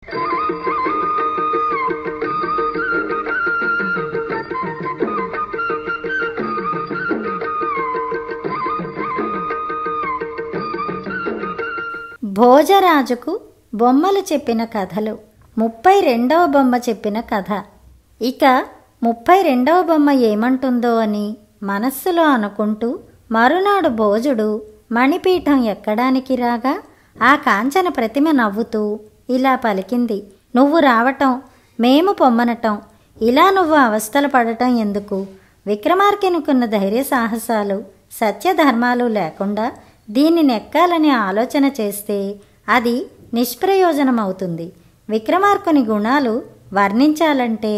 భోజరాజుకు బొమ్మలు చెప్పిన కథలు ముప్పై రెండవ బొమ్మ చెప్పిన కథ ఇక ముప్పై రెండవ బొమ్మ ఏమంటుందో అని మనస్సులో అనుకుంటూ మరునాడు భోజుడు మణిపీఠం ఎక్కడానికి రాగా ఆ కాంచన ప్రతిమ నవ్వుతూ ఇలా పలికింది నువ్వు రావటం మేము పొమ్మనటం ఇలా నువ్వు అవస్థలు పడటం ఎందుకు విక్రమార్కెనుకున్న ధైర్య సాహసాలు సత్యధర్మాలు లేకుండా దీన్ని నెక్కాలని ఆలోచన చేస్తే అది నిష్ప్రయోజనమవుతుంది విక్రమార్కుని గుణాలు వర్ణించాలంటే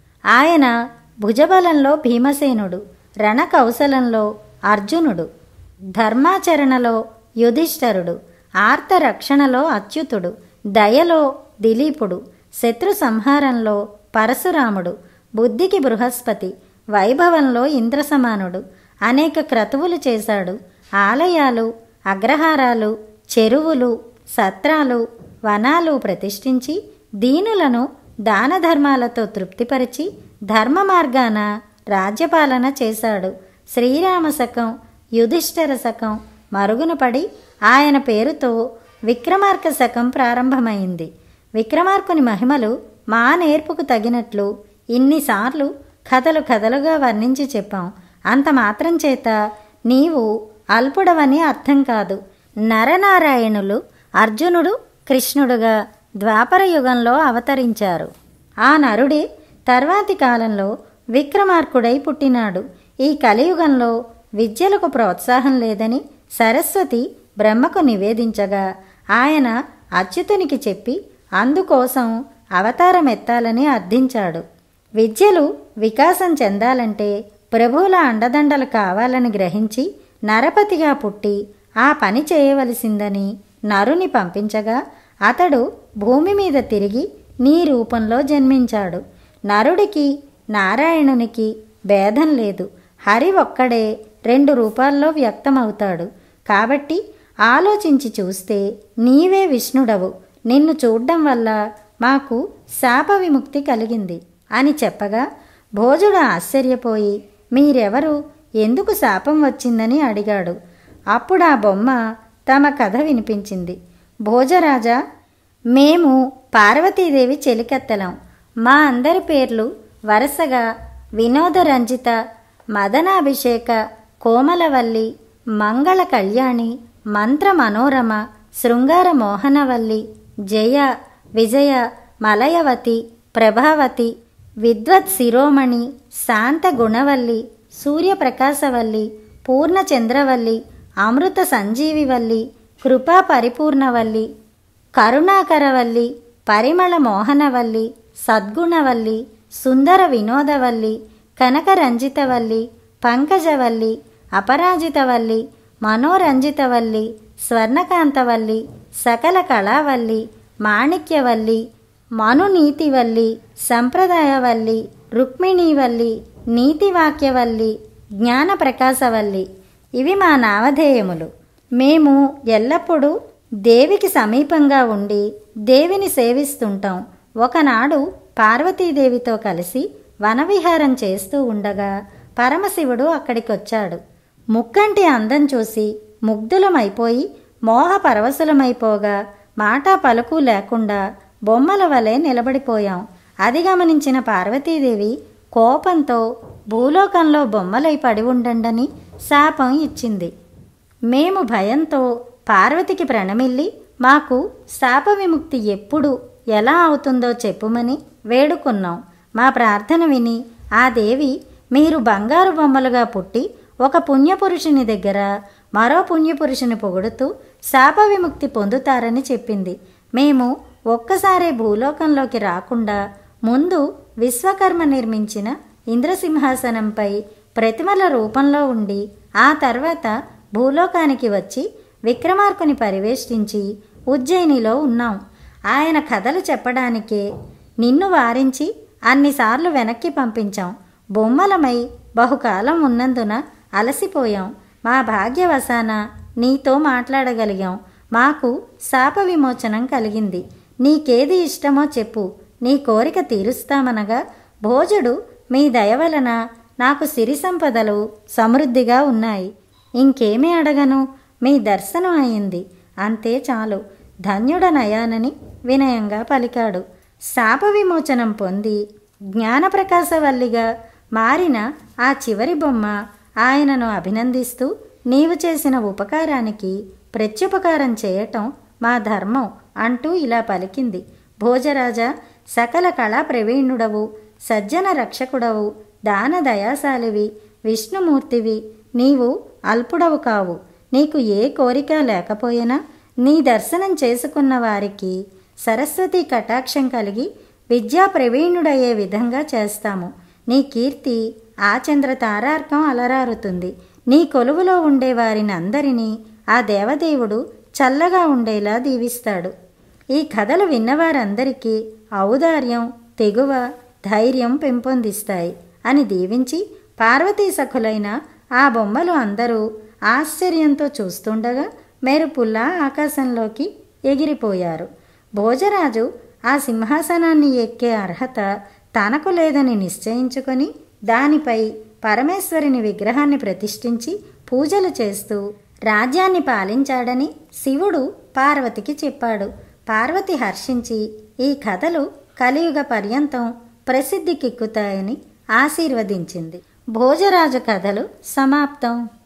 ఆయన భుజబలంలో భీమసేనుడు రణకౌశలంలో అర్జునుడు ధర్మాచరణలో యుధిష్ఠరుడు ఆర్తరక్షణలో అచ్యుతుడు దయలో దిలీపుడు శత్రు సంహారంలో పరశురాముడు బుద్ధికి బృహస్పతి వైభవంలో ఇంద్రసమానుడు అనేక క్రతువులు చేశాడు ఆలయాలు అగ్రహారాలు చెరువులు సత్రాలు వనాలు ప్రతిష్ఠించి దీనులను దాన ధర్మాలతో తృప్తిపరిచి ధర్మ మార్గాన రాజ్యపాలన చేశాడు శ్రీరామ శకం యుధిష్ఠిర శకం మరుగున పడి ఆయన పేరుతో విక్రమార్క శకం ప్రారంభమైంది విక్రమార్కుని మహిమలు మా నేర్పుకు తగినట్లు ఇన్నిసార్లు కథలు కథలుగా వర్ణించి చెప్పాం అంత మాత్రం చేత నీవు అల్పుడవని అర్థం కాదు నరనారాయణులు అర్జునుడు కృష్ణుడుగా ద్వాపర యుగంలో అవతరించారు ఆ నరుడే తర్వాతి కాలంలో విక్రమార్కుడై పుట్టినాడు ఈ కలియుగంలో విద్యలకు ప్రోత్సాహం లేదని సరస్వతి బ్రహ్మకు నివేదించగా ఆయన అచ్యుతునికి చెప్పి అందుకోసం అవతారం ఎత్తాలని అర్థించాడు విద్యలు వికాసం చెందాలంటే ప్రభువుల అండదండలు కావాలని గ్రహించి నరపతిగా పుట్టి ఆ పని చేయవలసిందని నరుని పంపించగా అతడు భూమి మీద తిరిగి నీ రూపంలో జన్మించాడు నరుడికి నారాయణునికి భేదం లేదు హరి ఒక్కడే రెండు రూపాల్లో వ్యక్తమవుతాడు కాబట్టి ఆలోచించి చూస్తే నీవే విష్ణుడవు నిన్ను చూడ్డం వల్ల మాకు శాప విముక్తి కలిగింది అని చెప్పగా భోజుడు ఆశ్చర్యపోయి మీరెవరు ఎందుకు శాపం వచ్చిందని అడిగాడు అప్పుడు ఆ బొమ్మ తమ కథ వినిపించింది భోజరాజా మేము పార్వతీదేవి చెలికత్తెలం మా అందరి పేర్లు వరుసగా వినోదరంజిత మదనాభిషేక కోమలవల్లి మంగళ కళ్యాణి మంత్ర మనోరమ శృంగార మోహనవల్లి జయ విజయ మలయవతి ప్రభావతి విద్వత్ శిరోమణి శాంత గుణవల్లి సూర్యప్రకాశవల్లి పూర్ణచంద్రవల్లి అమృత సంజీవివల్లి కృపా పరిపూర్ణవల్లి కరుణాకరవల్లి పరిమళ మోహనవల్లి సద్గుణవల్లి సుందర వినోదవల్లి కనకరంజితవల్లి పంకజవల్లి అపరాజితవల్లి మనోరంజితవల్లి స్వర్ణకాంతవల్లి సకల కళావల్లి మాణిక్యవల్లి మనునీతివల్లి సంప్రదాయవల్లి రుక్మిణీవల్లి నీతివాక్యవల్లి జ్ఞానప్రకాశవల్లి ఇవి మా నామధేయములు మేము ఎల్లప్పుడూ దేవికి సమీపంగా ఉండి దేవిని సేవిస్తుంటాం ఒకనాడు పార్వతీదేవితో కలిసి వనవిహారం చేస్తూ ఉండగా పరమశివుడు అక్కడికొచ్చాడు ముక్కంటి అందం చూసి ముగ్ధులమైపోయి మోహ పరవశులమైపోగా మాటా పలుకు లేకుండా బొమ్మల వలె నిలబడిపోయాం అది గమనించిన పార్వతీదేవి కోపంతో భూలోకంలో బొమ్మలై పడి ఉండండని శాపం ఇచ్చింది మేము భయంతో పార్వతికి ప్రణమిల్లి మాకు శాప విముక్తి ఎప్పుడు ఎలా అవుతుందో చెప్పుమని వేడుకున్నాం మా ప్రార్థన విని ఆ దేవి మీరు బంగారు బొమ్మలుగా పుట్టి ఒక పుణ్యపురుషుని దగ్గర మరో పుణ్యపురుషుని పొగుడుతూ శాప విముక్తి పొందుతారని చెప్పింది మేము ఒక్కసారే భూలోకంలోకి రాకుండా ముందు విశ్వకర్మ నిర్మించిన ఇంద్రసింహాసనంపై ప్రతిమల రూపంలో ఉండి ఆ తర్వాత భూలోకానికి వచ్చి విక్రమార్కుని పరివేష్టించి ఉజ్జయినిలో ఉన్నాం ఆయన కథలు చెప్పడానికే నిన్ను వారించి అన్నిసార్లు వెనక్కి పంపించాం బొమ్మలమై బహుకాలం ఉన్నందున అలసిపోయాం మా భాగ్యవశాన నీతో మాట్లాడగలిగాం మాకు శాప విమోచనం కలిగింది నీకేది ఇష్టమో చెప్పు నీ కోరిక తీరుస్తామనగా భోజుడు మీ దయ వలన నాకు సిరి సంపదలు సమృద్ధిగా ఉన్నాయి ఇంకేమీ అడగను మీ దర్శనం అయింది అంతే చాలు ధన్యుడనయానని వినయంగా పలికాడు శాప విమోచనం పొంది జ్ఞానప్రకాశవల్లిగా మారిన ఆ చివరి బొమ్మ ఆయనను అభినందిస్తూ నీవు చేసిన ఉపకారానికి ప్రత్యుపకారం చేయటం మా ధర్మం అంటూ ఇలా పలికింది భోజరాజా సకల కళా ప్రవీణుడవు సజ్జన రక్షకుడవు దాన దయాశాలివి విష్ణుమూర్తివి నీవు అల్పుడవు కావు నీకు ఏ కోరిక లేకపోయినా నీ దర్శనం చేసుకున్న వారికి సరస్వతి కటాక్షం కలిగి విద్యా ప్రవీణుడయ్యే విధంగా చేస్తాము నీ కీర్తి ఆ చంద్ర తారార్కం అలరారుతుంది నీ కొలువులో ఉండే వారిని అందరినీ ఆ దేవదేవుడు చల్లగా ఉండేలా దీవిస్తాడు ఈ కథలు విన్నవారందరికీ ఔదార్యం తెగువ ధైర్యం పెంపొందిస్తాయి అని దీవించి పార్వతీ సఖులైన ఆ బొమ్మలు అందరూ ఆశ్చర్యంతో చూస్తుండగా మెరుపుల్లా ఆకాశంలోకి ఎగిరిపోయారు భోజరాజు ఆ సింహాసనాన్ని ఎక్కే అర్హత తనకు లేదని నిశ్చయించుకొని దానిపై పరమేశ్వరుని విగ్రహాన్ని ప్రతిష్ఠించి పూజలు చేస్తూ రాజ్యాన్ని పాలించాడని శివుడు పార్వతికి చెప్పాడు పార్వతి హర్షించి ఈ కథలు కలియుగ పర్యంతం ప్రసిద్ధికెక్కుతాయని ఆశీర్వదించింది భోజరాజు కథలు సమాప్తం